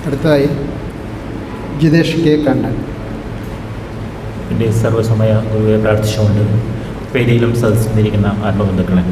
അടുത്തതായി ജിതേഷ് കെ കണ്ണൻ എൻ്റെ സർവ്വസമയ ഗുരുവെ പ്രാർത്ഥിച്ചുകൊണ്ട് വേദിയിലും സദസ്സിലിരിക്കുന്ന ആത്മബന്ധുക്കളെ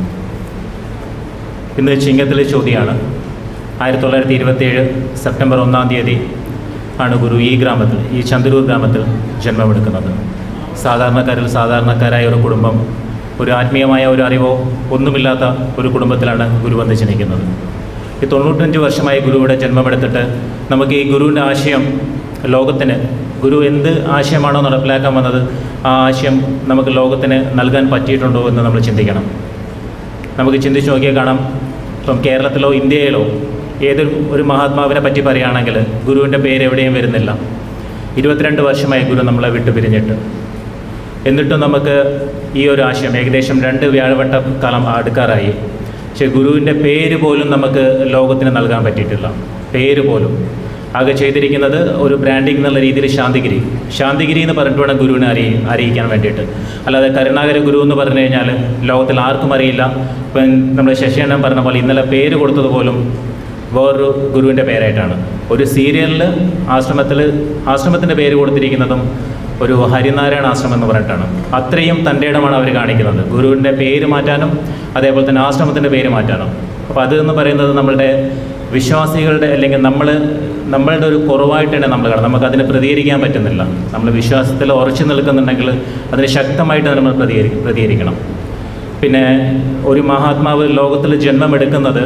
ഇന്ന് ചിങ്ങത്തിലെ ചോദ്യമാണ് ആയിരത്തി തൊള്ളായിരത്തി ഇരുപത്തിയേഴ് സെപ്റ്റംബർ ഒന്നാം തീയതി ആണ് ഗുരു ഈ ഗ്രാമത്തിൽ ഈ ചന്ദ്രൂർ ഗ്രാമത്തിൽ ജന്മമെടുക്കുന്നത് സാധാരണക്കാരിൽ സാധാരണക്കാരായ ഒരു കുടുംബം ഒരു ആത്മീയമായ ഒരു അറിവോ ഒന്നുമില്ലാത്ത ഒരു കുടുംബത്തിലാണ് ഗുരു വന്ന് ജനിക്കുന്നത് ഈ തൊണ്ണൂറ്റഞ്ച് വർഷമായി ഗുരുവിടെ ജന്മമെടുത്തിട്ട് നമുക്ക് ഈ ഗുരുവിൻ്റെ ആശയം ലോകത്തിന് ഗുരു എന്ത് ആശയമാണോ നടപ്പിലാക്കാൻ വന്നത് ആ ആശയം നമുക്ക് ലോകത്തിന് നൽകാൻ പറ്റിയിട്ടുണ്ടോ എന്ന് നമ്മൾ ചിന്തിക്കണം നമുക്ക് ചിന്തിച്ച് നോക്കിയാൽ കാണാം ഇപ്പം കേരളത്തിലോ ഇന്ത്യയിലോ ഏതൊരു ഒരു മഹാത്മാവിനെ പറ്റി പറയുകയാണെങ്കിൽ ഗുരുവിൻ്റെ പേര് എവിടെയും വരുന്നില്ല ഇരുപത്തിരണ്ട് വർഷമായി ഗുരു നമ്മളെ വിട്ടു പിരിഞ്ഞിട്ട് എന്നിട്ടും നമുക്ക് ഈ ഒരു ആശയം ഏകദേശം രണ്ട് വ്യാഴവട്ട കാലം അടുക്കാറായി പക്ഷേ ഗുരുവിൻ്റെ പേര് പോലും നമുക്ക് ലോകത്തിന് നൽകാൻ പറ്റിയിട്ടില്ല പേര് പോലും ആകെ ചെയ്തിരിക്കുന്നത് ഒരു ബ്രാൻഡിങ് എന്നുള്ള രീതിയിൽ ശാന്തിഗിരി ശാന്തിഗിരി എന്ന് പറഞ്ഞിട്ട് വേണം ഗുരുവിനെ അറിയി അറിയിക്കാൻ വേണ്ടിയിട്ട് അല്ലാതെ കരുണാകര ഗുരു എന്ന് പറഞ്ഞു കഴിഞ്ഞാൽ ലോകത്തിൽ ആർക്കും അറിയില്ല ഇപ്പം നമ്മുടെ ശശിയണ്ണൻ പറഞ്ഞ പോലെ ഇന്നലെ പേര് കൊടുത്തത് പോലും വേറൊരു ഗുരുവിൻ്റെ പേരായിട്ടാണ് ഒരു സീരിയലിൽ ആശ്രമത്തിൽ ആശ്രമത്തിൻ്റെ പേര് കൊടുത്തിരിക്കുന്നതും ഒരു ഹരിനാരായണ ആശ്രമം എന്ന് പറഞ്ഞിട്ടാണ് അത്രയും തൻ്റെ ഇടമാണ് അവർ കാണിക്കുന്നത് ഗുരുവിൻ്റെ പേര് മാറ്റാനും അതേപോലെ തന്നെ ആശ്രമത്തിൻ്റെ പേര് മാറ്റാനും അപ്പോൾ അത് എന്ന് പറയുന്നത് നമ്മളുടെ വിശ്വാസികളുടെ അല്ലെങ്കിൽ നമ്മൾ നമ്മളുടെ ഒരു കുറവായിട്ട് തന്നെ നമ്മൾ കാണാം നമുക്ക് അതിന് പ്രതികരിക്കാൻ പറ്റുന്നില്ല നമ്മൾ വിശ്വാസത്തിൽ ഉറച്ചു നിൽക്കുന്നുണ്ടെങ്കിൽ അതിന് ശക്തമായിട്ട് നമ്മൾ പ്രതികരി പ്രതികരിക്കണം പിന്നെ ഒരു മഹാത്മാവ് ലോകത്തിൽ ജന്മമെടുക്കുന്നത്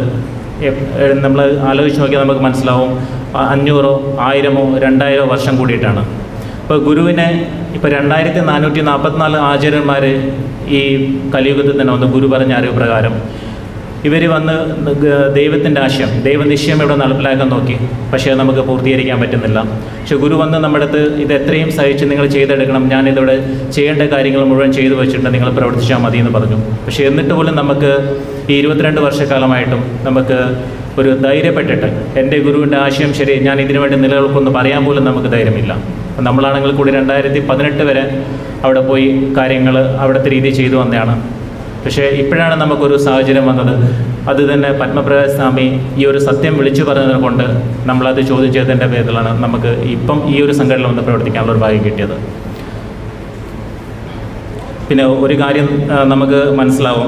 നമ്മൾ ആലോചിച്ച് നോക്കിയാൽ നമുക്ക് മനസ്സിലാവും അ- അഞ്ഞൂറോ ആയിരമോ രണ്ടായിരോ വർഷം കൂടിയിട്ടാണ് ഇപ്പോൾ ഗുരുവിനെ ഇപ്പോൾ രണ്ടായിരത്തി നാനൂറ്റി നാൽപ്പത്തിനാല് ആചാര്യന്മാർ ഈ കലിയുഗത്തിൽ തന്നെ വന്ന് ഗുരു പറഞ്ഞ അറിവ് പ്രകാരം ഇവർ വന്ന് ഗ- ദൈവത്തിൻ്റെ ആശയം ദൈവനിശ്ചയം ഇവിടെ നടപ്പിലാക്കാൻ നോക്കി പക്ഷേ അത് നമുക്ക് പൂർത്തീകരിക്കാൻ പറ്റുന്നില്ല പക്ഷെ ഗുരു വന്ന് നമ്മുടെ അടുത്ത് ഇത് എത്രയും സഹിച്ച് നിങ്ങൾ ചെയ്തെടുക്കണം ഞാനിതിവിടെ ചെയ്യേണ്ട കാര്യങ്ങൾ മുഴുവൻ ചെയ്തു വെച്ചിട്ടുണ്ട് നിങ്ങൾ പ്രവർത്തിച്ചാൽ മതി എന്ന് പറഞ്ഞു പക്ഷേ എന്നിട്ട് പോലും നമുക്ക് ഈ ഇരുപത്തിരണ്ട് വർഷക്കാലമായിട്ടും നമുക്ക് ഒരു ധൈര്യപ്പെട്ടിട്ട് എൻ്റെ ഗുരുവിൻ്റെ ആശയം ശരി ഞാൻ ഇതിനു വേണ്ടി നിലനിൽക്കുമെന്ന് പറയാൻ പോലും നമുക്ക് ധൈര്യമില്ല അപ്പം നമ്മളാണെങ്കിൽ കൂടി രണ്ടായിരത്തി പതിനെട്ട് വരെ അവിടെ പോയി കാര്യങ്ങൾ അവിടുത്തെ രീതി ചെയ്തു വന്നതാണ് പക്ഷേ ഇപ്പോഴാണ് നമുക്കൊരു സാഹചര്യം വന്നത് അത് തന്നെ പത്മപ്രകാശ് സ്വാമി ഈ ഒരു സത്യം വിളിച്ചു പറഞ്ഞത് കൊണ്ട് നമ്മളത് ചോദ്യം ചെയ്തതിൻ്റെ പേരിലാണ് നമുക്ക് ഇപ്പം ഈ ഒരു സംഘടന വന്ന് പ്രവർത്തിക്കാനുള്ള ഒരു ഭാഗ്യം കിട്ടിയത് പിന്നെ ഒരു കാര്യം ആ, നമുക്ക് മനസ്സിലാവും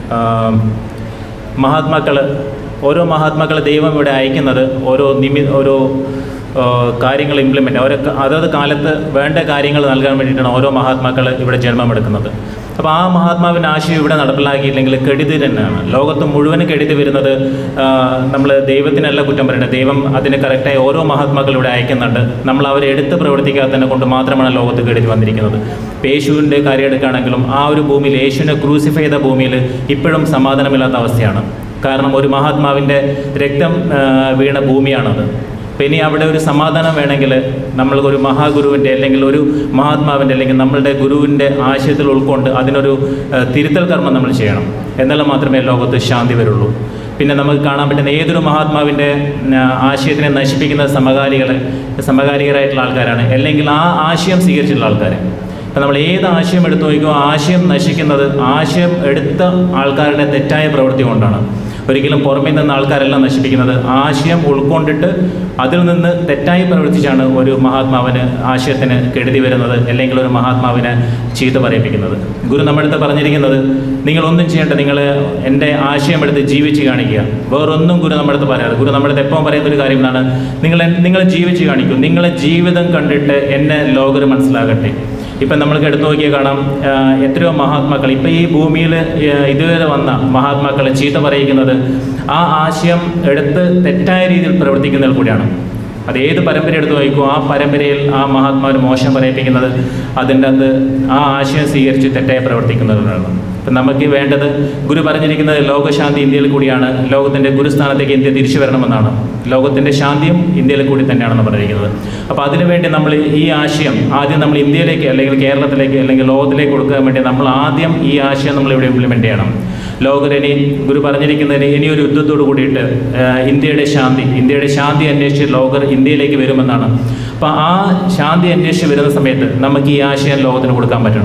മഹാത്മാക്കൾ ഓരോ മഹാത്മാക്കളെ ദൈവം ഇവിടെ അയക്കുന്നത് ഓരോ നിമി ഓരോ ആ, കാര്യങ്ങൾ ഇംപ്ലിമെൻ്റ് ഓരോ ക- അതത് കാലത്ത് വേണ്ട കാര്യങ്ങൾ നൽകാൻ വേണ്ടിയിട്ടാണ് ഓരോ മഹാത്മാക്കൾ ഇവിടെ ജന്മമെടുക്കുന്നത് അപ്പോൾ ആ മഹാത്മാവിൻ്റെ ആശയം ഇവിടെ നടപ്പിലാക്കിയില്ലെങ്കിൽ കെടുതി തന്നെയാണ് ലോകത്ത് മുഴുവനും കെടുതി വരുന്നത് നമ്മൾ ദൈവത്തിനല്ല കുറ്റം പറയുന്നത് ദൈവം അതിന് കറക്റ്റായി ഓരോ മഹാത്മാക്കൾ ഇവിടെ അയക്കുന്നുണ്ട് നമ്മൾ അവരെ എടുത്ത് പ്രവർത്തിക്കാത്തതിനെ കൊണ്ട് മാത്രമാണ് ലോകത്ത് കെടുതി വന്നിരിക്കുന്നത് ഇപ്പോൾ യേശുവിൻ്റെ കാര്യം എടുക്കുകയാണെങ്കിലും ആ ഒരു ഭൂമിയിൽ യേശുവിനെ ക്രൂസിഫൈ ചെയ്ത ഭൂമിയിൽ ഇപ്പോഴും സമാധാനമില്ലാത്ത അവസ്ഥയാണ് കാരണം ഒരു മഹാത്മാവിൻ്റെ രക്തം ആ, വീണ ഭൂമിയാണത് അപ്പം ഇനി അവിടെ ഒരു സമാധാനം വേണമെങ്കിൽ നമ്മൾ ഒരു മഹാഗുരുവിൻ്റെ അല്ലെങ്കിൽ ഒരു മഹാത്മാവിൻ്റെ അല്ലെങ്കിൽ നമ്മളുടെ ഗുരുവിൻ്റെ ആശയത്തിൽ ഉൾക്കൊണ്ട് അതിനൊരു ആ, തിരുത്തൽ കർമ്മം നമ്മൾ ചെയ്യണം എന്നാൽ മാത്രമേ ലോകത്ത് ശാന്തി വരുള്ളൂ പിന്നെ നമുക്ക് കാണാൻ പറ്റുന്ന ഏതൊരു മഹാത്മാവിൻ്റെ ആ, ആശയത്തിനെ നശിപ്പിക്കുന്ന സമകാലികൾ സമകാലികരായിട്ടുള്ള ആൾക്കാരാണ് അല്ലെങ്കിൽ ആ ആശയം സ്വീകരിച്ചിട്ടുള്ള ആൾക്കാർ അപ്പം നമ്മൾ ഏത് ആശയം എടുത്തു നോക്കിയോ ആശയം നശിക്കുന്നത് ആശയം എടുത്ത ആൾക്കാരുടെ തെറ്റായ പ്രവൃത്തി കൊണ്ടാണ് ഒരിക്കലും പുറമേ നിന്ന് ആൾക്കാരെല്ലാം നശിപ്പിക്കുന്നത് ആശയം ഉൾക്കൊണ്ടിട്ട് അതിൽ നിന്ന് തെറ്റായി പ്രവർത്തിച്ചാണ് ഒരു മഹാത്മാവിന് ആശയത്തിന് കെടുതി വരുന്നത് അല്ലെങ്കിൽ ഒരു മഹാത്മാവിനെ ചീത്ത പറയിപ്പിക്കുന്നത് ഗുരു നമ്മുടെ അടുത്ത് പറഞ്ഞിരിക്കുന്നത് നിങ്ങളൊന്നും ചെയ്യേണ്ട നിങ്ങൾ എൻ്റെ ആശയം എടുത്ത് ജീവിച്ച് കാണിക്കുക വേറൊന്നും ഗുരു നമ്മുടെ അടുത്ത് പറയാതെ ഗുരു നമ്മുടെ അടുത്ത് എപ്പോഴും പറയുന്ന ഒരു കാര്യം എന്താണ് നിങ്ങൾ നിങ്ങൾ ജീവിച്ച് കാണിക്കൂ നിങ്ങളെ ജീവിതം കണ്ടിട്ട് എന്നെ ലോകർ മനസ്സിലാകട്ടെ ഇപ്പം നമ്മൾക്ക് എടുത്തു നോക്കിയാൽ കാണാം ആ, എത്രയോ മഹാത്മാക്കൾ ഇപ്പം ഈ ഭൂമിയിൽ ഇതുവരെ വന്ന മഹാത്മാക്കളെ ചീത്ത പറയിക്കുന്നത് ആ ആശയം എടുത്ത് തെറ്റായ രീതിയിൽ പ്രവർത്തിക്കുന്നതിൽ കൂടിയാണ് അത് ഏത് പരമ്പര എടുത്ത് നോക്കിക്കോ ആ പരമ്പരയിൽ ആ മഹാത്മാവിന് മോശം പറയിപ്പിക്കുന്നത് അതിൻ്റെ അത് ആ ആശയം സ്വീകരിച്ച് തെറ്റായി പ്രവർത്തിക്കുന്നതിനാണ് അപ്പം നമുക്ക് വേണ്ടത് ഗുരു പറഞ്ഞിരിക്കുന്നത് ലോകശാന്തി ഇന്ത്യയിൽ കൂടിയാണ് ലോകത്തിൻ്റെ ഗുരുസ്ഥാനത്തേക്ക് ഇന്ത്യ തിരിച്ചു വരണമെന്നാണ് ലോകത്തിൻ്റെ ശാന്തിയും ഇന്ത്യയിൽ കൂടി തന്നെയാണെന്ന് പറഞ്ഞിരിക്കുന്നത് അപ്പോൾ അതിനുവേണ്ടി നമ്മൾ ഈ ആശയം ആദ്യം നമ്മൾ ഇന്ത്യയിലേക്ക് അല്ലെങ്കിൽ കേരളത്തിലേക്ക് അല്ലെങ്കിൽ ലോകത്തിലേക്ക് കൊടുക്കാൻ വേണ്ടി നമ്മൾ ആദ്യം ഈ ആശയം നമ്മൾ ഇവിടെ ഇംപ്ലിമെൻ്റ് ചെയ്യണം ലോകരിനി ഗുരു പറഞ്ഞിരിക്കുന്നതിന് ഇനി ഒരു യുദ്ധത്തോട് കൂടിയിട്ട് ആ, ഇന്ത്യയുടെ ശാന്തി ഇന്ത്യയുടെ ശാന്തി അന്വേഷിച്ച് ലോകർ ഇന്ത്യയിലേക്ക് വരുമെന്നാണ് അപ്പോൾ ആ ശാന്തി അന്വേഷിച്ച് വരുന്ന സമയത്ത് നമുക്ക് ഈ ആശയം ലോകത്തിന് കൊടുക്കാൻ പറ്റണം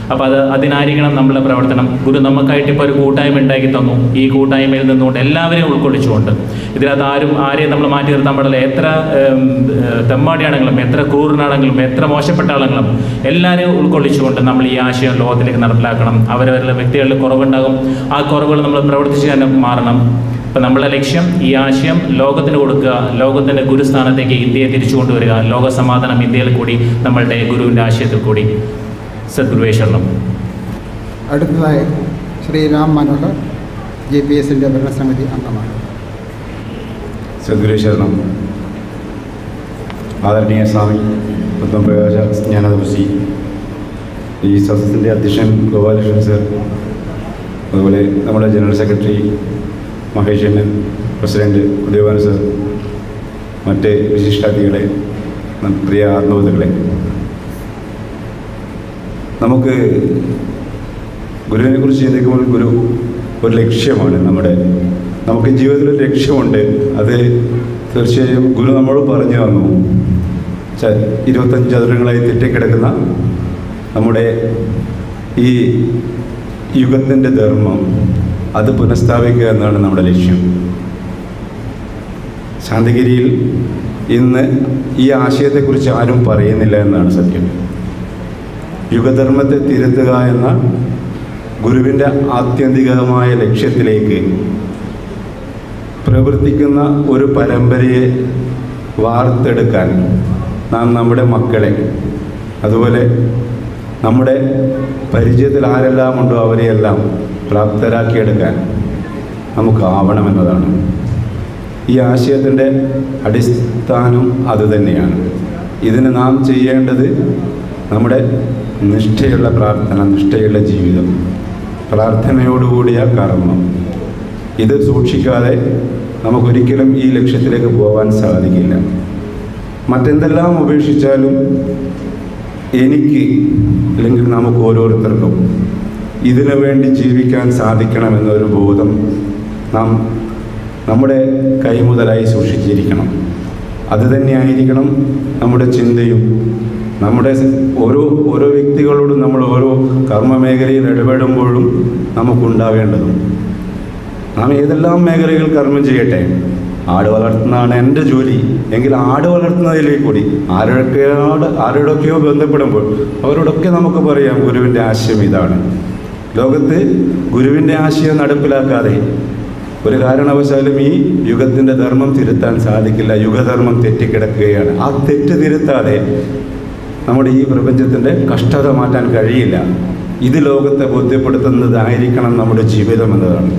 അപ്പോൾ അത് അതിനായിരിക്കണം നമ്മളുടെ പ്രവർത്തനം ഗുരു നമുക്കായിട്ട് ഇപ്പോൾ ഒരു കൂട്ടായ്മ ഉണ്ടാക്കി തന്നു ഈ കൂട്ടായ്മയിൽ നിന്നുകൊണ്ട് എല്ലാവരെയും ഉൾക്കൊള്ളിച്ചുകൊണ്ട് ഇതിനകത്ത് ആരും ആരെയും നമ്മൾ മാറ്റി നിർത്താൻ പാടില്ല എത്ര ഏം, ഏഹ്, തെമ്മാടിയാണെങ്കിലും എത്ര ക്രൂരനാണെങ്കിലും എത്ര മോശപ്പെട്ട ആണെങ്കിലും എല്ലാവരെയും ഉൾക്കൊള്ളിച്ചുകൊണ്ട് നമ്മൾ ഈ ആശയം ലോകത്തിലേക്ക് നടപ്പിലാക്കണം അവരവരുടെ വ്യക്തികളിൽ കുറവുണ്ടാകും ആ കുറവുകൾ നമ്മൾ പ്രവർത്തിച്ച് തന്നെ മാറണം ഇപ്പം നമ്മളുടെ ലക്ഷ്യം ഈ ആശയം ലോകത്തിന് കൊടുക്കുക ലോകത്തിൻ്റെ ഗുരുസ്ഥാനത്തേക്ക് ഇന്ത്യയെ തിരിച്ചു കൊണ്ടുവരിക ലോക സമാധാനം ഇന്ത്യയിൽ കൂടി നമ്മളുടെ ഗുരുവിൻ്റെ ആശയത്തിൽ കൂടി സദ്ഗുരുവേശ്വരണം അടുത്തതായി ശ്രീ രാം മനോഹർ ജെ പി എസിൻ്റെ ഭരണസമിതി അംഗമാണ് സദ്ഗുരുശരണം ആദരണീയ സ്വാമി പത്മപ്രകാശ ജ്ഞാനതപസി ഈ സദസ്സിൻ്റെ അധ്യക്ഷൻ ഗോപാലകൃഷ്ണൻ സർ അതുപോലെ നമ്മുടെ ജനറൽ സെക്രട്ടറി മഹേഷ് അണ്ണൻ പ്രസിഡന്റ് ഉദയഭാൻ സർ മറ്റ് വിശിഷ്ടാതിഥികളെ ന- പ്രിയ ആത്മബന്ധുക്കളെ നമുക്ക് ഗുരുവിനെ കുറിച്ച് ചിന്തിക്കുമ്പോൾ ഗുരു ഒരു ലക്ഷ്യമാണ് നമ്മുടെ നമുക്ക് ജീവിതത്തിൽ ഒരു ലക്ഷ്യമുണ്ട് അത് തീർച്ചയായും ഗുരു നമ്മളോട് പറഞ്ഞു തന്നു ച- ഇരുപത്തഞ്ച് ചതുരങ്ങളായി തെറ്റിക്കിടക്കുന്ന നമ്മുടെ ഈ യുഗത്തിൻ്റെ ധർമ്മം അത് പുനഃസ്ഥാപിക്കുക എന്നാണ് നമ്മുടെ ലക്ഷ്യം ശാന്തിഗിരിയിൽ ഇന്ന് ഈ ആശയത്തെക്കുറിച്ച് ആരും പറയുന്നില്ല എന്നാണ് സത്യം യുഗധർമ്മത്തെ തിരുത്തുക എന്ന ഗുരുവിൻ്റെ ആത്യന്തികമായ ലക്ഷ്യത്തിലേക്ക് പ്രവർത്തിക്കുന്ന ഒരു പരമ്പരയെ വാർത്തെടുക്കാൻ നാം നമ്മുടെ മക്കളെ അതുപോലെ നമ്മുടെ പരിചയത്തിൽ ആരെല്ലാം ഉണ്ടോ അവരെയെല്ലാം പ്രാപ്തരാക്കിയെടുക്കാൻ നമുക്ക് ആവണമെന്നതാണ് ഈ ആശയത്തിൻ്റെ അടിസ്ഥാനം അതുതന്നെയാണ് ഇതിന് നാം ചെയ്യേണ്ടത് നമ്മുടെ നിഷ്ഠയുള്ള പ്രാർത്ഥന നിഷ്ഠയുള്ള ജീവിതം പ്രാർത്ഥനയോടുകൂടിയ കർമ്മം ഇത് സൂക്ഷിക്കാതെ നമുക്കൊരിക്കലും ഈ ലക്ഷ്യത്തിലേക്ക് പോകാൻ സാധിക്കില്ല മറ്റെന്തെല്ലാം ഉപേക്ഷിച്ചാലും എനിക്ക് അല്ലെങ്കിൽ നമുക്ക് ഓരോരുത്തർക്കും ഇതിനു വേണ്ടി ജീവിക്കാൻ സാധിക്കണമെന്നൊരു ബോധം നാം നമ്മുടെ കൈമുതലായി സൂക്ഷിച്ചിരിക്കണം അത് തന്നെയായിരിക്കണം നമ്മുടെ ചിന്തയും നമ്മുടെ സ് ഓരോ ഓരോ വ്യക്തികളോടും നമ്മൾ ഓരോ കർമ്മമേഖലയിൽ ഇടപെടുമ്പോഴും നമുക്കുണ്ടാവേണ്ടതും നാം ഏതെല്ലാം മേഖലകൾ കർമ്മം ചെയ്യട്ടെ ആട് വളർത്തുന്നതാണ് എൻ്റെ ജോലി എങ്കിൽ ആട് വളർത്തുന്നതിലേക്ക് കൂടി ആരൊക്കെയോട് ആരോടൊക്കെയോ ബന്ധപ്പെടുമ്പോൾ അവരോടൊക്കെ നമുക്ക് പറയാം ഗുരുവിൻ്റെ ആശയം ഇതാണ് ലോകത്ത് ഗുരുവിൻ്റെ ആശയം നടപ്പിലാക്കാതെ ഒരു കാരണവശാലും ഈ യുഗത്തിൻ്റെ ധർമ്മം തിരുത്താൻ സാധിക്കില്ല യുഗധർമ്മം തെറ്റിക്കിടക്കുകയാണ് ആ തെറ്റ് തിരുത്താതെ നമ്മുടെ ഈ പ്രപഞ്ചത്തിൻ്റെ കഷ്ടത മാറ്റാൻ കഴിയില്ല ഇത് ലോകത്തെ ബോധ്യപ്പെടുത്തുന്നതായിരിക്കണം നമ്മുടെ ജീവിതം എന്നതാണ്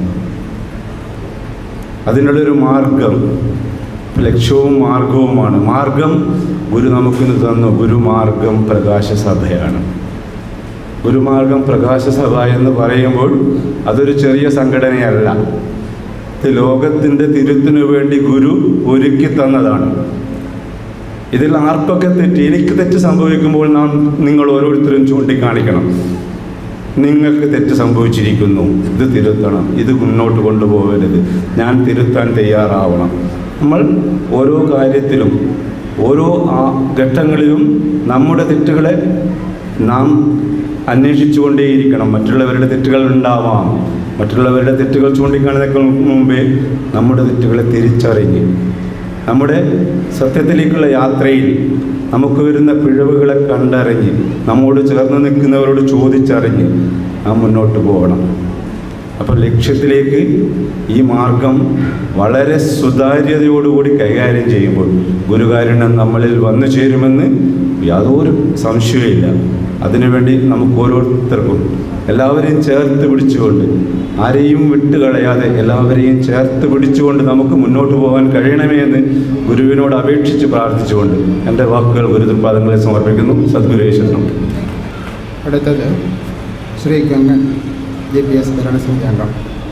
അതിനുള്ളൊരു മാർഗം ലക്ഷ്യവും മാർഗവുമാണ് മാർഗം ഗുരു നമുക്കിന്ന് തന്നു ഗുരുമാർഗം പ്രകാശസഭയാണ് ഗുരുമാർഗം പ്രകാശസഭ എന്ന് പറയുമ്പോൾ അതൊരു ചെറിയ സംഘടനയല്ല ഇത് ലോകത്തിൻ്റെ തിരുത്തിനു വേണ്ടി ഗുരു ഒരുക്കി തന്നതാണ് ഇതിൽ ആർക്കൊക്കെ തെറ്റ് എനിക്ക് തെറ്റ് സംഭവിക്കുമ്പോൾ നാം നിങ്ങൾ ഓരോരുത്തരും ചൂണ്ടിക്കാണിക്കണം നിങ്ങൾക്ക് തെറ്റ് സംഭവിച്ചിരിക്കുന്നു ഇത് തിരുത്തണം ഇത് മുന്നോട്ട് കൊണ്ടുപോകരുത് ഞാൻ തിരുത്താൻ തയ്യാറാവണം നമ്മൾ ഓരോ കാര്യത്തിലും ഓരോ ആ ഘട്ടങ്ങളിലും നമ്മുടെ തെറ്റുകളെ നാം അന്വേഷിച്ചുകൊണ്ടേയിരിക്കണം മറ്റുള്ളവരുടെ തെറ്റുകൾ ഉണ്ടാവാം മറ്റുള്ളവരുടെ തെറ്റുകൾ ചൂണ്ടിക്കാണുന്നതിനേക്കാൾ മുമ്പേ നമ്മുടെ തെറ്റുകളെ തിരിച്ചറിഞ്ഞ് നമ്മുടെ സത്യത്തിലേക്കുള്ള യാത്രയിൽ നമുക്ക് വരുന്ന പിഴവുകളെ കണ്ടറിഞ്ഞ് നമ്മോട് ചേർന്ന് നിൽക്കുന്നവരോട് ചോദിച്ചറിഞ്ഞ് നാം മുന്നോട്ട് പോകണം അപ്പോൾ ലക്ഷ്യത്തിലേക്ക് ഈ മാർഗം വളരെ സുതാര്യതയോടുകൂടി കൈകാര്യം ചെയ്യുമ്പോൾ ഗുരുകാരുണ്യം നമ്മളിൽ വന്നു ചേരുമെന്ന് യാതൊരു സംശയമില്ല അതിനുവേണ്ടി നമുക്ക് ഓരോരുത്തർക്കും എല്ലാവരെയും ചേർത്ത് പിടിച്ചുകൊണ്ട് ആരെയും വിട്ടുകളയാതെ എല്ലാവരെയും ചേർത്ത് പിടിച്ചുകൊണ്ട് നമുക്ക് മുന്നോട്ട് പോകാൻ കഴിയണമേ എന്ന് ഗുരുവിനോട് അപേക്ഷിച്ച് പ്രാർത്ഥിച്ചുകൊണ്ട് എൻ്റെ വാക്കുകൾ ഗുരുതൃപാദങ്ങളെ സമർപ്പിക്കുന്നു സദ്ഗുരുവേശ്വരണം അടുത്തത് Shri Gangan J P S ഭരണസമിതി അംഗം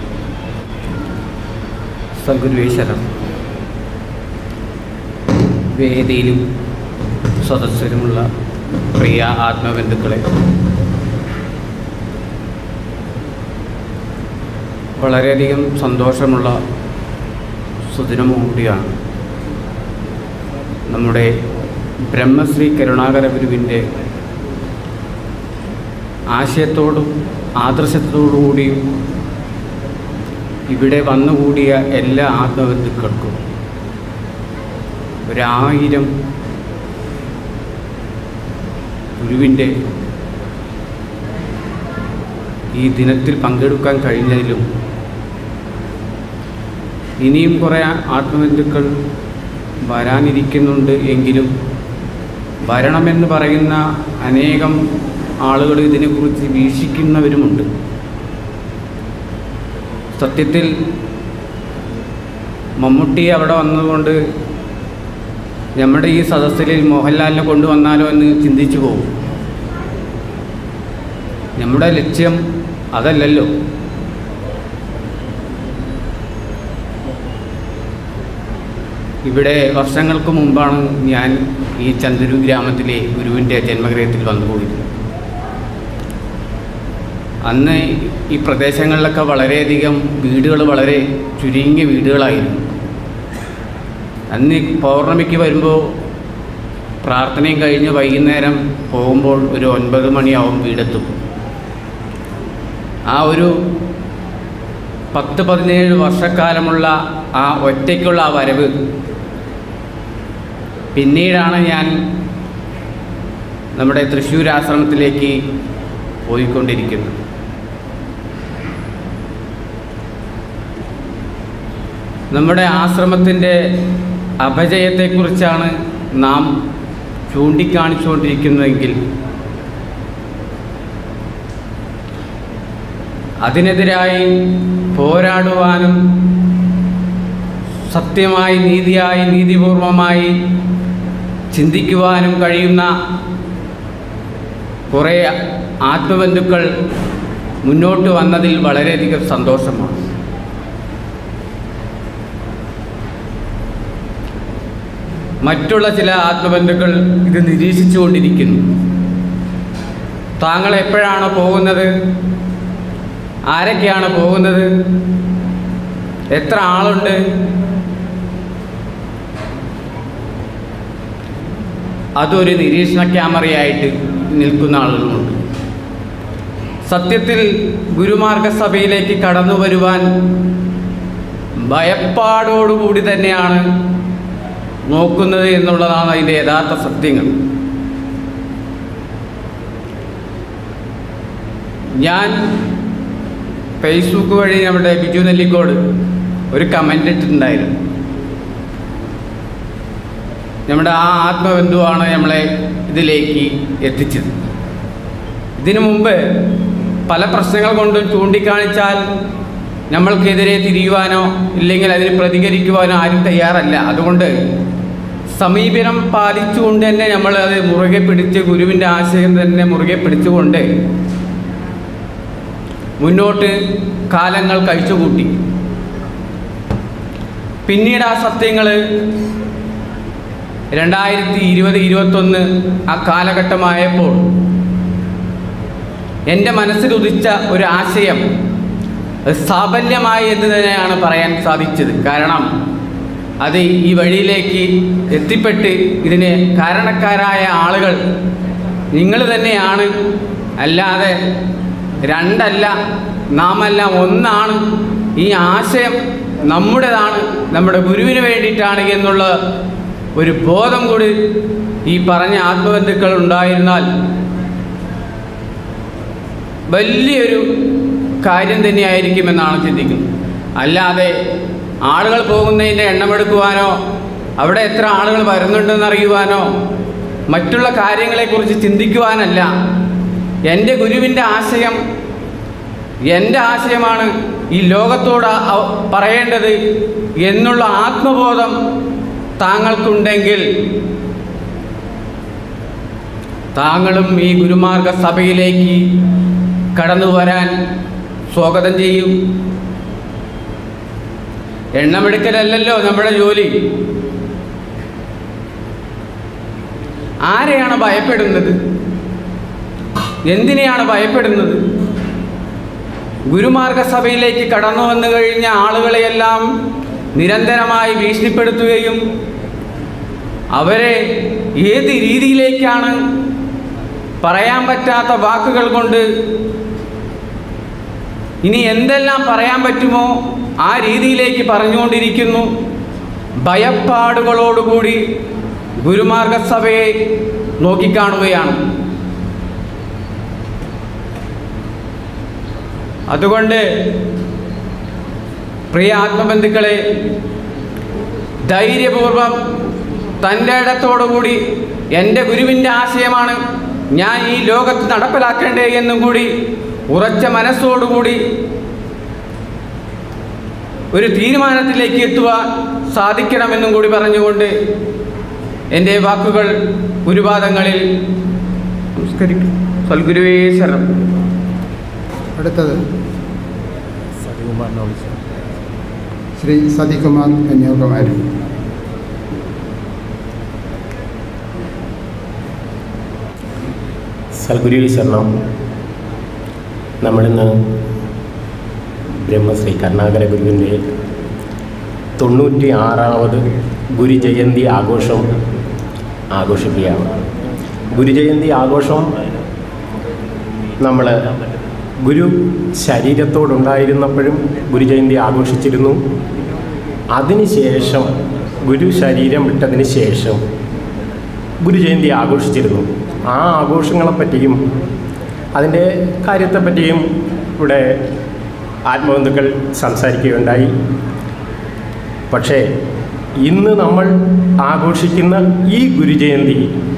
സദ്ഗുരുവേശ്വരം വേദിയിലും സദസ്സിലുമുള്ള പ്രിയ ആത്മബന്ധുക്കളെ വളരെയധികം സന്തോഷമുള്ള സുദിനവും കൂടിയാണ് നമ്മുടെ ബ്രഹ്മശ്രീ കരുണാകര ഗുരുവിൻ്റെ ആശയത്തോടും ആദർശത്തോടു കൂടിയും ഇവിടെ വന്നുകൂടിയ എല്ലാ ആത്മബന്ധുക്കൾക്കും ഒരായിരം ഗുരുവിൻ്റെ ഈ ദിനത്തിൽ പങ്കെടുക്കാൻ കഴിഞ്ഞതിലും ഇനിയും കുറേ ആത്മബന്ധുക്കൾ വരാനിരിക്കുന്നുണ്ട് എങ്കിലും വരണമെന്ന് പറയുന്ന അനേകം ആളുകൾ ഇതിനെക്കുറിച്ച് വീക്ഷിക്കുന്നവരുമുണ്ട് സത്യത്തിൽ മമ്മൂട്ടി അവിടെ വന്നതുകൊണ്ട് നമ്മുടെ ഈ സദസ്സിൽ മോഹൻലാലിനെ കൊണ്ടുവന്നാലോ എന്ന് ചിന്തിച്ചു പോകും നമ്മുടെ ലക്ഷ്യം അതല്ലല്ലോ ഇവിടെ വർഷങ്ങൾക്ക് മുമ്പാണ് ഞാൻ ഈ ചന്ദ്രു ഗ്രാമത്തിലെ ഗുരുവിൻ്റെ ജന്മഗൃഹത്തിൽ വന്നുപോയിരുന്നത് അന്ന് ഈ പ്രദേശങ്ങളിലൊക്കെ വളരെയധികം വീടുകൾ വളരെ ചുരുങ്ങിയ വീടുകളായിരുന്നു അന്ന് ഈ പൗർണമിക്ക് വരുമ്പോൾ പ്രാർത്ഥനയും കഴിഞ്ഞ് വൈകുന്നേരം പോകുമ്പോൾ ഒരു ഒൻപത് മണിയാവും വീടെത്തും ആ ഒരു പത്ത് പതിനേഴ് വർഷക്കാലമുള്ള ആ ഒറ്റയ്ക്കുള്ള ആ വരവ് പിന്നീടാണ് ഞാൻ നമ്മുടെ തൃശ്ശൂർ ആശ്രമത്തിലേക്ക് പോയിക്കൊണ്ടിരിക്കുന്നത് നമ്മുടെ ആശ്രമത്തിൻ്റെ അപജയത്തെക്കുറിച്ചാണ് നാം ചൂണ്ടിക്കാണിച്ചുകൊണ്ടിരിക്കുന്നതെങ്കിൽ അതിനെതിരായി പോരാടുവാനും സത്യമായി നീതിയായി നീതിപൂർവമായി ചിന്തിക്കുവാനും കഴിയുന്ന കുറേ ആത്മബന്ധുക്കൾ മുന്നോട്ട് വന്നതിൽ വളരെയധികം സന്തോഷമാണ് മറ്റുള്ള ചില ആത്മബന്ധുക്കൾ ഇത് നിരീക്ഷിച്ചുകൊണ്ടിരിക്കുന്നു താങ്കൾ എപ്പോഴാണ് പോകുന്നത് ആരൊക്കെയാണ് പോകുന്നത് എത്ര ആളുണ്ട് അതൊരു നിരീക്ഷണ ക്യാമറയായിട്ട് നിൽക്കുന്ന ആളുകളുമുണ്ട് സത്യത്തിൽ ഗുരുമാർഗ സഭയിലേക്ക് കടന്നു വരുവാൻ ഭയപ്പാടോടുകൂടി തന്നെയാണ് നോക്കുന്നത് എന്നുള്ളതാണ് അതിൻ്റെ യഥാർത്ഥ സത്യങ്ങൾ ഞാൻ ഫേസ്ബുക്ക് വഴി നമ്മുടെ ബിജു നെല്ലിക്കോട് ഒരു കമൻ്റ് ഇട്ടിട്ടുണ്ടായിരുന്നു നമ്മുടെ ആ ആത്മബന്ധുവാണ് നമ്മളെ ഇതിലേക്ക് എത്തിച്ചത് ഇതിനു മുമ്പ് പല പ്രശ്നങ്ങൾ കൊണ്ടും ചൂണ്ടിക്കാണിച്ചാൽ നമ്മൾക്കെതിരെ തിരിയുവാനോ ഇല്ലെങ്കിൽ അതിന് പ്രതികരിക്കുവാനോ ആരും തയ്യാറല്ല അതുകൊണ്ട് സമീപനം പാലിച്ചുകൊണ്ട് തന്നെ നമ്മൾ അത് മുറുകെ പിടിച്ച് ഗുരുവിൻ്റെ ആശയം തന്നെ മുറുകെ പിടിച്ചുകൊണ്ട് മുന്നോട്ട് കാലങ്ങൾ കഴിച്ചുകൂട്ടി പിന്നീട് ആ സത്യങ്ങൾ രണ്ടായിരത്തി ഇരുപത് ഇരുപത്തൊന്ന് ആ കാലഘട്ടമായപ്പോൾ എൻ്റെ മനസ്സിൽ ഉദിച്ച ഒരു ആശയം അത് സാഫല്യമായി എന്ന് തന്നെയാണ് പറയാൻ സാധിച്ചത് കാരണം അത് ഈ വഴിയിലേക്ക് എത്തിപ്പെട്ട് ഇതിന് കാരണക്കാരായ ആളുകൾ നിങ്ങൾ തന്നെയാണ് അല്ലാതെ രണ്ടല്ല നാമല്ല ഒന്നാണ് ഈ ആശയം നമ്മുടേതാണ് നമ്മുടെ ഗുരുവിന് വേണ്ടിയിട്ടാണ് എന്നുള്ള ഒരു ബോധം കൂടി ഈ പറഞ്ഞ ആത്മബന്ധുക്കൾ ഉണ്ടായിരുന്നാൽ വലിയൊരു കാര്യം തന്നെയായിരിക്കുമെന്നാണ് ചിന്തിക്കുന്നത് അല്ലാതെ ആളുകൾ പോകുന്നതിൻ്റെ എണ്ണമെടുക്കുവാനോ അവിടെ എത്ര ആളുകൾ വരുന്നുണ്ടെന്ന് അറിയുവാനോ മറ്റുള്ള കാര്യങ്ങളെക്കുറിച്ച് ചിന്തിക്കുവാനല്ല എൻ്റെ ഗുരുവിൻ്റെ ആശയം എൻ്റെ ആശയമാണ് ഈ ലോകത്തോട് അവ- പറയേണ്ടത് എന്നുള്ള ആത്മബോധം താങ്കൾക്കുണ്ടെങ്കിൽ താങ്കളും ഈ ഗുരുമാർഗ സഭയിലേക്ക് കടന്നു വരാൻ സ്വാഗതം ചെയ്യും എണ്ണമെടുക്കലല്ലല്ലോ നമ്മുടെ ജോലി ആരെയാണ് ഭയപ്പെടുന്നത് എന്തിനെയാണ് ഭയപ്പെടുന്നത് ഗുരുമാർഗ സഭയിലേക്ക് കടന്നു വന്നു കഴിഞ്ഞ ആളുകളെയെല്ലാം നിരന്തരമായി ഭീഷണിപ്പെടുത്തുകയും അവരെ ഏത് രീതിയിലേക്കാണ് പറയാൻ പറ്റാത്ത വാക്കുകൾ കൊണ്ട് ഇനി എന്തെല്ലാം പറയാൻ പറ്റുമോ ആ രീതിയിലേക്ക് പറഞ്ഞുകൊണ്ടിരിക്കുന്നു ഭയപ്പാടുകളോടുകൂടി ഗുരുമാർഗസഭയെ നോക്കിക്കാണുകയാണ് അതുകൊണ്ട് പ്രിയ ആത്മബന്ധുക്കളെ ധൈര്യപൂർവം തൻ്റെ ഇടത്തോടുകൂടി എൻ്റെ ഗുരുവിൻ്റെ ആശയമാണ് ഞാൻ ഈ ലോകത്ത് നടപ്പിലാക്കേണ്ടത് എന്നും കൂടി ഉറച്ച മനസ്സോടുകൂടി ഒരു തീരുമാനത്തിലേക്ക് എത്തുവാൻ സാധിക്കണമെന്നും കൂടി പറഞ്ഞുകൊണ്ട് എൻ്റെ വാക്കുകൾ ഗുരുപാദങ്ങളിൽ നമസ്കരിക്കും സൽഗുരുവേ ശരണം അടുത്തത് ശ്രീ സതികുമാർ കന്യാകുമാരി സൽഗുരു ശരണം നമ്മളിന്ന് ബ്രഹ്മശ്രീ കരുണാകര ഗുരുവിൻ്റെ തൊണ്ണൂറ്റി ആറാമത് ഗുരുജയന്തി ആഘോഷം ആഘോഷിക്കുകയാണ് ഗുരുജയന്തി ആഘോഷം നമ്മൾ ഗുരു ശരീരത്തോടുണ്ടായിരുന്നപ്പോഴും ഗുരുജയന്തി ആഘോഷിച്ചിരുന്നു അതിനുശേഷം ഗുരു ശരീരം വിട്ടതിന് ശേഷം ഗുരുജയന്തി ആഘോഷിച്ചിരുന്നു ആ ആഘോഷങ്ങളെപ്പറ്റിയും അതിൻ്റെ കാര്യത്തെപ്പറ്റിയും ഇവിടെ ആത്മബന്ധുക്കൾ സംസാരിക്കുകയുണ്ടായി പക്ഷേ ഇന്ന് നമ്മൾ ആഘോഷിക്കുന്ന ഈ ഗുരുജയന്തി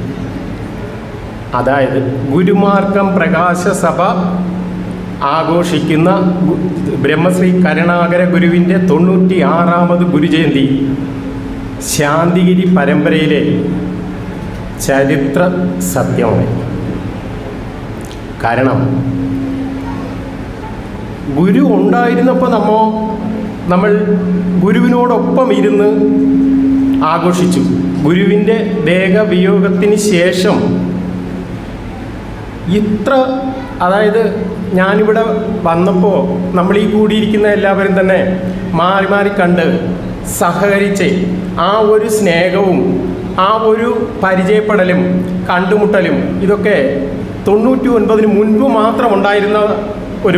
അതായത് ഗുരുമാർഗം പ്രകാശ സഭ ആഘോഷിക്കുന്ന ഗു- ബ്രഹ്മശ്രീ കരുണാകര ഗുരുവിൻ്റെ തൊണ്ണൂറ്റി ആറാമത് ഗുരുജയന്തി ശാന്തിഗിരി പരമ്പരയിലെ ചരിത്ര സത്യമായി കാരണം ഗുരു ഉണ്ടായിരുന്നപ്പോൾ നമ്മ നമ്മൾ ഗുരുവിനോടൊപ്പം ഇരുന്ന് ആഘോഷിച്ചു ഗുരുവിൻ്റെ ദേഹവിയോഗത്തിന് ശേഷം ഇത്ര അതായത് ഞാനിവിടെ വന്നപ്പോൾ നമ്മൾ ഈ കൂടിയിരിക്കുന്ന എല്ലാവരും തന്നെ മാറി മാറി കണ്ട് സഹകരിച്ച് ആ ഒരു സ്നേഹവും ആ ഒരു പരിചയപ്പെടലും കണ്ടുമുട്ടലും ഇതൊക്കെ തൊണ്ണൂറ്റി ഒൻപതിന് മുൻപ് മാത്രം ഉണ്ടായിരുന്ന ഒരു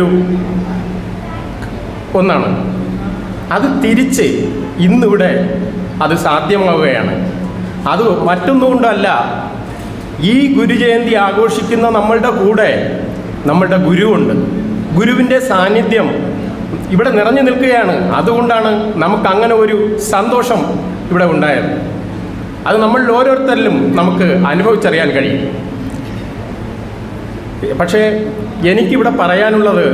ഒന്നാണ് അത് തിരിച്ച് ഇന്നിവിടെ അത് സാധ്യമാവുകയാണ് അത് മറ്റൊന്നുകൊണ്ടല്ല ഈ ഗുരുജയന്തി ആഘോഷിക്കുന്ന നമ്മളുടെ കൂടെ നമ്മളുടെ ഗുരുവുണ്ട് ഗുരുവിൻ്റെ സാന്നിധ്യം ഇവിടെ നിറഞ്ഞു നിൽക്കുകയാണ് അതുകൊണ്ടാണ് നമുക്ക് അങ്ങനെ ഒരു സന്തോഷം ഇവിടെ ഉണ്ടായത് അത് നമ്മളിൽ ഓരോരുത്തരിലും നമുക്ക് അനുഭവിച്ചറിയാൻ കഴിയും പക്ഷേ എനിക്കിവിടെ പറയാനുള്ളത്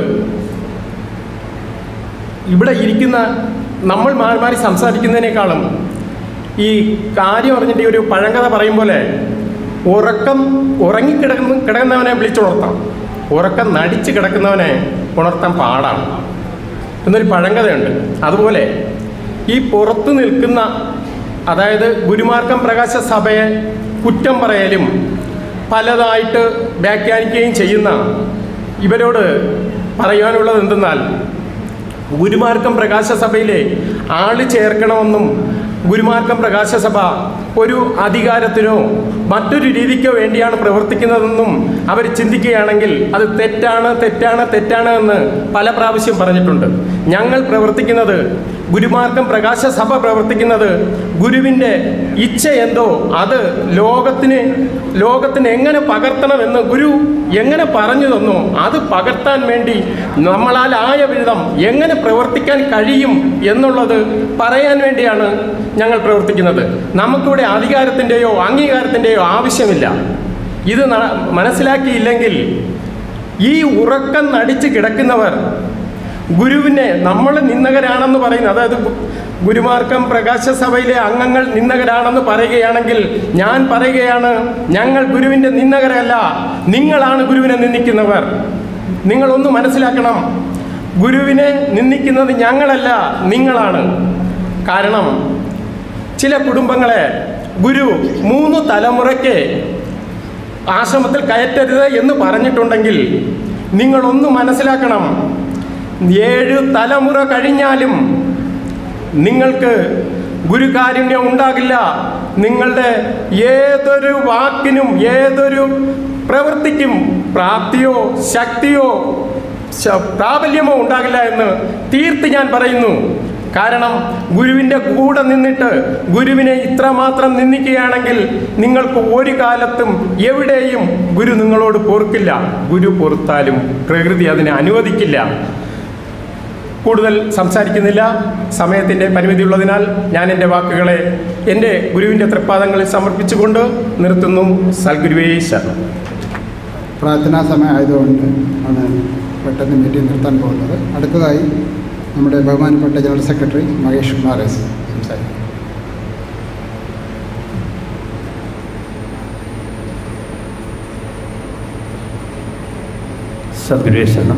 ഇവിടെ ഇരിക്കുന്ന നമ്മൾ മാറി മാറി സംസാരിക്കുന്നതിനേക്കാളും ഈ കാര്യം അറിഞ്ഞിട്ട് ഈ ഒരു പഴങ്കഥ പറയും പോലെ ഉറക്കം ഉറങ്ങിക്കിടക്കുന്ന കിടക്കുന്നവനെ വിളിച്ചുണർത്താം ഉറക്കം നടിച്ച് കിടക്കുന്നവനെ ഉണർത്താൻ പാടാണ് എന്നൊരു പഴങ്കഥയുണ്ട് അതുപോലെ ഈ പുറത്തു നിൽക്കുന്ന അതായത് ഗുരുമാർഗം പ്രകാശ സഭയെ കുറ്റം പറയലും പലതായിട്ട് വ്യാഖ്യാനിക്കുകയും ചെയ്യുന്ന ഇവരോട് പറയാനുള്ളത് എന്തെന്നാൽ ഗുരുമാർഗം പ്രകാശ സഭയിലെ ആള് ചേർക്കണമെന്നും ഗുരുമാർഗം പ്രകാശ സഭ ഒരു അധികാരത്തിനോ മറ്റൊരു രീതിക്കോ വേണ്ടിയാണ് പ്രവർത്തിക്കുന്നതെന്നും അവർ ചിന്തിക്കുകയാണെങ്കിൽ അത് തെറ്റാണ് തെറ്റാണ് തെറ്റാണ് എന്ന് പല പ്രാവശ്യം പറഞ്ഞിട്ടുണ്ട് ഞങ്ങൾ പ്രവർത്തിക്കുന്നത് ഗുരുമാർഗം പ്രകാശ സഭ പ്രവർത്തിക്കുന്നത് ഗുരുവിൻ്റെ ഇച്ഛ എന്തോ അത് ലോകത്തിന് ലോകത്തിന് എങ്ങനെ പകർത്തണമെന്ന് ഗുരു എങ്ങനെ പറഞ്ഞു തന്നോ അത് പകർത്താൻ വേണ്ടി നമ്മളാൽ ആയ വിധം എങ്ങനെ പ്രവർത്തിക്കാൻ കഴിയും എന്നുള്ളത് പറയാൻ വേണ്ടിയാണ് ഞങ്ങൾ പ്രവർത്തിക്കുന്നത് നമുക്കിവിടെ അധികാരത്തിൻ്റെയോ അംഗീകാരത്തിൻ്റെയോ ആവശ്യമില്ല ഇത് ന- മനസ്സിലാക്കിയില്ലെങ്കിൽ ഈ ഉറക്കം നടിച്ച് കിടക്കുന്നവർ ഗുരുവിനെ നമ്മൾ നിന്ദകരാണെന്ന് പറയുന്നത് അതായത് ഗു- ഗുരുമാർക്കം പ്രകാശ സഭയിലെ അംഗങ്ങൾ നിന്ദകരാണെന്ന് പറയുകയാണെങ്കിൽ ഞാൻ പറയുകയാണ് ഞങ്ങൾ ഗുരുവിൻ്റെ നിന്ദകരല്ല നിങ്ങളാണ് ഗുരുവിനെ നിന്ദിക്കുന്നവർ നിങ്ങളൊന്ന് മനസ്സിലാക്കണം ഗുരുവിനെ നിന്ദിക്കുന്നത് ഞങ്ങളല്ല നിങ്ങളാണ് കാരണം ചില കുടുംബങ്ങളെ ഗുരു മൂന്ന് തലമുറയ്ക്ക് ആശ്രമത്തിൽ കയറ്റരുത് എന്ന് പറഞ്ഞിട്ടുണ്ടെങ്കിൽ നിങ്ങളൊന്ന് മനസ്സിലാക്കണം ഏഴ് തലമുറ കഴിഞ്ഞാലും നിങ്ങൾക്ക് ഗുരുകാരുണ്യം ഉണ്ടാകില്ല നിങ്ങളുടെ ഏതൊരു വാക്കിനും ഏതൊരു പ്രവൃത്തിക്കും പ്രാപ്തിയോ ശക്തിയോ ശ- പ്രാബല്യമോ ഉണ്ടാകില്ല എന്ന് തീർത്ത് ഞാൻ പറയുന്നു കാരണം ഗുരുവിൻ്റെ കൂടെ നിന്നിട്ട് ഗുരുവിനെ ഇത്രമാത്രം നിന്ദിക്കുകയാണെങ്കിൽ നിങ്ങൾക്ക് ഒരു കാലത്തും എവിടെയും ഗുരു നിങ്ങളോട് പൊറുക്കില്ല ഗുരു പൊറുത്താലും പ്രകൃതി അതിനെ അനുവദിക്കില്ല കൂടുതൽ സംസാരിക്കുന്നില്ല സമയത്തിൻ്റെ പരിമിതിയുള്ളതിനാൽ ഞാൻ എൻ്റെ വാക്കുകളെ എൻ്റെ ഗുരുവിൻ്റെ തൃപ്പാദങ്ങളിൽ സമർപ്പിച്ചുകൊണ്ട് നിർത്തുന്നു സൽഗുരുവേ ശരണം പ്രാർത്ഥനാ സമയം ആയതുകൊണ്ട് ആണ് പെട്ടെന്ന് മീറ്റിംഗ് നിർത്താൻ പോകുന്നത് അടുത്തതായി നമ്മുടെ ബഹുമാനപ്പെട്ട general secretary Mahesh Kumar S സംസാരിക്കും സദ്ഗുരുവേശരണം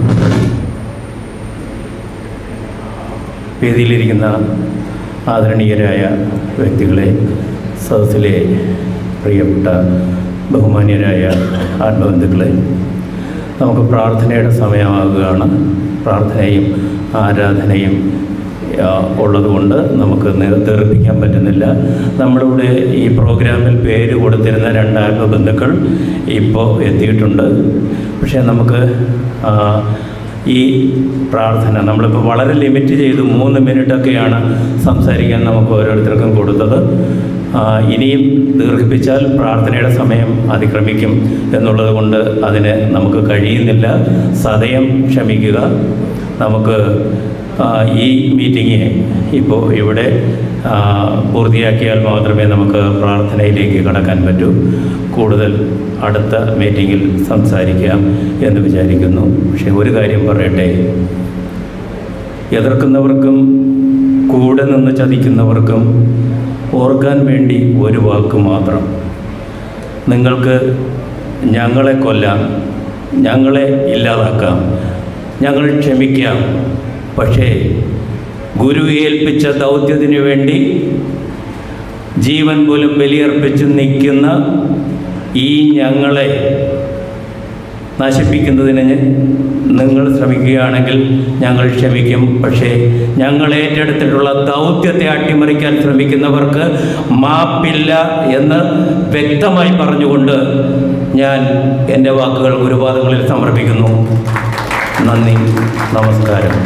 വേദിയിലിരിക്കുന്ന ആദരണീയരായ വ്യക്തികളെ സദസ്സിലെ പ്രിയപ്പെട്ട ബഹുമാന്യരായ ആത്മബന്ധുക്കളെ നമുക്ക് പ്രാർത്ഥനയുടെ സമയമാകുകയാണ് പ്രാർത്ഥനയും ആരാധനയും ആ, ഉള്ളതുകൊണ്ട് നമുക്ക് നി- ദീർഘിപ്പിക്കാൻ പറ്റുന്നില്ല നമ്മളിവിടെ ഈ പ്രോഗ്രാമിൽ പേര് കൊടുത്തിരുന്ന രണ്ട് ആത്മബന്ധുക്കൾ ഇപ്പോൾ എത്തിയിട്ടുണ്ട് പക്ഷേ നമുക്ക് ആ, ഈ പ്രാർത്ഥന നമ്മളിപ്പോൾ വളരെ ലിമിറ്റ് ചെയ്ത് മൂന്ന് മിനിറ്റൊക്കെയാണ് സംസാരിക്കാൻ നമുക്ക് ഓരോരുത്തർക്കും കൊടുത്തത് ആ, ഇനിയും ദീർഘിപ്പിച്ചാൽ പ്രാർത്ഥനയുടെ സമയം അതിക്രമിക്കും എന്നുള്ളത് കൊണ്ട് അതിന് നമുക്ക് കഴിയുന്നില്ല സദയം ക്ഷമിക്കുക നമുക്ക് ആ, ഈ മീറ്റിംഗ് ഇപ്പോൾ ഇവിടെ ആ, പൂർത്തിയാക്കിയാൽ മാത്രമേ നമുക്ക് പ്രാർത്ഥനയിലേക്ക് കടക്കാൻ പറ്റൂ കൂടുതൽ അടുത്ത മീറ്റിങ്ങിൽ സംസാരിക്കാം എന്ന് വിചാരിക്കുന്നു പക്ഷേ ഒരു കാര്യം പറയട്ടെ എതിർക്കുന്നവർക്കും കൂടെ നിന്ന് ചതിക്കുന്നവർക്കും ഓർക്കാൻ വേണ്ടി ഒരു വാക്ക് മാത്രം നിങ്ങൾക്ക് ഞങ്ങളെ കൊല്ലാം ഞങ്ങളെ ഇല്ലാതാക്കാം ഞങ്ങൾ ക്ഷമിക്കാം പക്ഷേ ഗുരു ഏൽപ്പിച്ച ദൗത്യത്തിനു വേണ്ടി ജീവൻ പോലും ബലിയർപ്പിച്ച് നിൽക്കുന്ന ഈ ഞങ്ങളെ നശിപ്പിക്കുന്നതിന് നിങ്ങൾ ശ്രമിക്കുകയാണെങ്കിൽ ഞങ്ങൾ ക്ഷമിക്കും പക്ഷേ ഞങ്ങൾ ഏറ്റെടുത്തിട്ടുള്ള ദൗത്യത്തെ അട്ടിമറിക്കാൻ ശ്രമിക്കുന്നവർക്ക് മാപ്പില്ല എന്ന് വ്യക്തമായി പറഞ്ഞുകൊണ്ട് ഞാൻ എൻ്റെ വാക്കുകൾ ഗുരുപാദങ്ങളിൽ സമർപ്പിക്കുന്നു നന്ദി നമസ്കാരം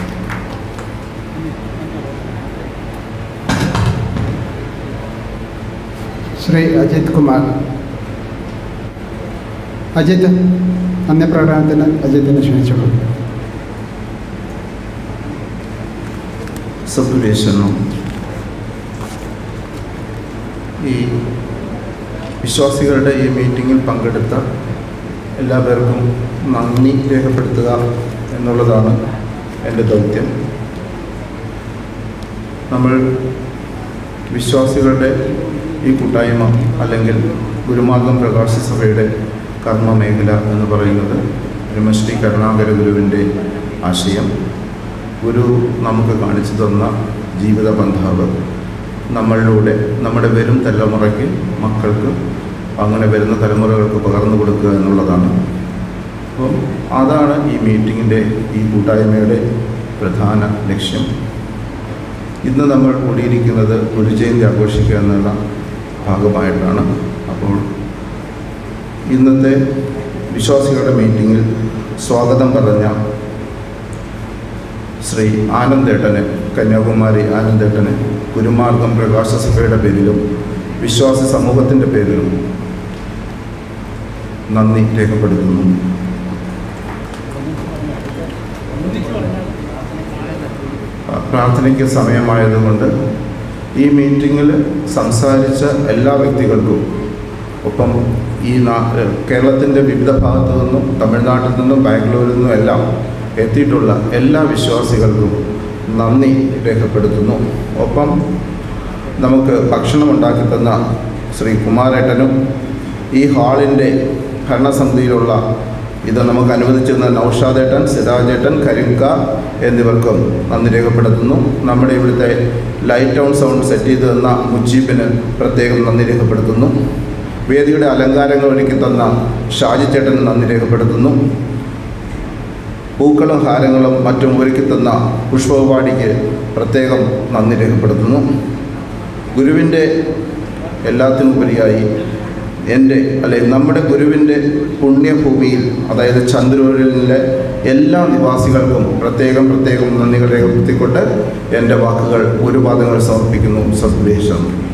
ശ്രീ അജിത് കുമാർ അജിത്ത് നന്ദി പ്രകടനത്തിന് അജിത്തിനെ ക്ഷണിച്ചോളൂ സദ്ഗുരേശ്വരണം ഈ വിശ്വാസികളുടെ ഈ മീറ്റിങ്ങിൽ പങ്കെടുത്ത എല്ലാ പേർക്കും നന്ദി രേഖപ്പെടുത്തുക എന്നുള്ളതാണ് എൻ്റെ ദൗത്യം നമ്മൾ വിശ്വാസികളുടെ ഈ കൂട്ടായ്മ അല്ലെങ്കിൽ ഗുരുമാർഗം പ്രകാശ സഭയുടെ കർമ്മ മേഖല എന്ന് പറയുന്നത് ബ്രഹ്മശ്രീ കരുണാകര ഗുരുവിൻ്റെ ആശയം ഗുരു നമുക്ക് കാണിച്ചു തന്ന ജീവിത ബന്ധാവ് നമ്മളിലൂടെ നമ്മുടെ വരും തലമുറയ്ക്ക് മക്കൾക്ക് അങ്ങനെ വരുന്ന തലമുറകൾക്ക് പകർന്നു കൊടുക്കുക എന്നുള്ളതാണ് അപ്പോൾ അതാണ് ഈ മീറ്റിങ്ങിൻ്റെ ഈ കൂട്ടായ്മയുടെ പ്രധാന ലക്ഷ്യം ഇന്ന് നമ്മൾ കൂടിയിരിക്കുന്നത് ഗുരുജയന്തി ആഘോഷിക്കുക എന്നുള്ള ഭാഗമായിട്ടാണ് അപ്പോൾ ഇന്നത്തെ വിശ്വാസികളുടെ മീറ്റിങ്ങിൽ സ്വാഗതം പറഞ്ഞ ശ്രീ ആനന്ദേട്ടന് കന്യാകുമാരി ആനന്ദേട്ടന് ഗുരുമാർഗം പ്രകാശ സഭയുടെ പേരിലും വിശ്വാസി സമൂഹത്തിൻ്റെ പേരിലും നന്ദി രേഖപ്പെടുത്തുന്നു പ്രാർത്ഥനയ്ക്ക് സമയമായതുകൊണ്ട് ഈ മീറ്റിങ്ങിൽ സംസാരിച്ച എല്ലാ വ്യക്തികൾക്കും ഒപ്പം ഈ നാ കേരളത്തിൻ്റെ വിവിധ ഭാഗത്തു നിന്നും തമിഴ്നാട്ടിൽ നിന്നും ബാംഗ്ലൂരിൽ നിന്നും എല്ലാം എത്തിയിട്ടുള്ള എല്ലാ വിശ്വാസികൾക്കും നന്ദി രേഖപ്പെടുത്തുന്നു ഒപ്പം നമുക്ക് ഭക്ഷണം ഉണ്ടാക്കി തന്ന ശ്രീ കുമാരേട്ടനും ഈ ഹാളിൻ്റെ ഭരണസമിതിയിലുള്ള ഇത് നമുക്ക് അനുവദിച്ചിരുന്ന നൌഷാദേട്ടൻ സിരാജേട്ടൻ കരിങ്ക എന്നിവർക്കും നന്ദി രേഖപ്പെടുത്തുന്നു നമ്മുടെ ഇവിടുത്തെ ലൈറ്റ് ടൗൺ സൗണ്ട് സെറ്റ് ചെയ്ത് തന്ന മുജീബിന് പ്രത്യേകം നന്ദി രേഖപ്പെടുത്തുന്നു വേദിയുടെ അലങ്കാരങ്ങൾ ഒരുക്കി തന്ന ഷാജി ചേട്ടന് നന്ദി രേഖപ്പെടുത്തുന്നു പൂക്കളും ഹാരങ്ങളും മറ്റും ഒരുക്കി തന്ന പുഷ്പപാടിക്ക് പ്രത്യേകം നന്ദി രേഖപ്പെടുത്തുന്നു ഗുരുവിൻ്റെ എല്ലാത്തിനുപരിയായി എൻ്റെ അല്ലെ നമ്മുടെ ഗുരുവിൻ്റെ പുണ്യഭൂമിയിൽ അതായത് ചന്ദ്രൂരിലെ എല്ലാ നിവാസികൾക്കും പ്രത്യേകം പ്രത്യേകം നന്ദികൾ രേഖപ്പെടുത്തിക്കൊണ്ട് എൻ്റെ വാക്കുകൾ ഗുരുപാദങ്ങൾ സമർപ്പിക്കുന്നു സദ്ദേശം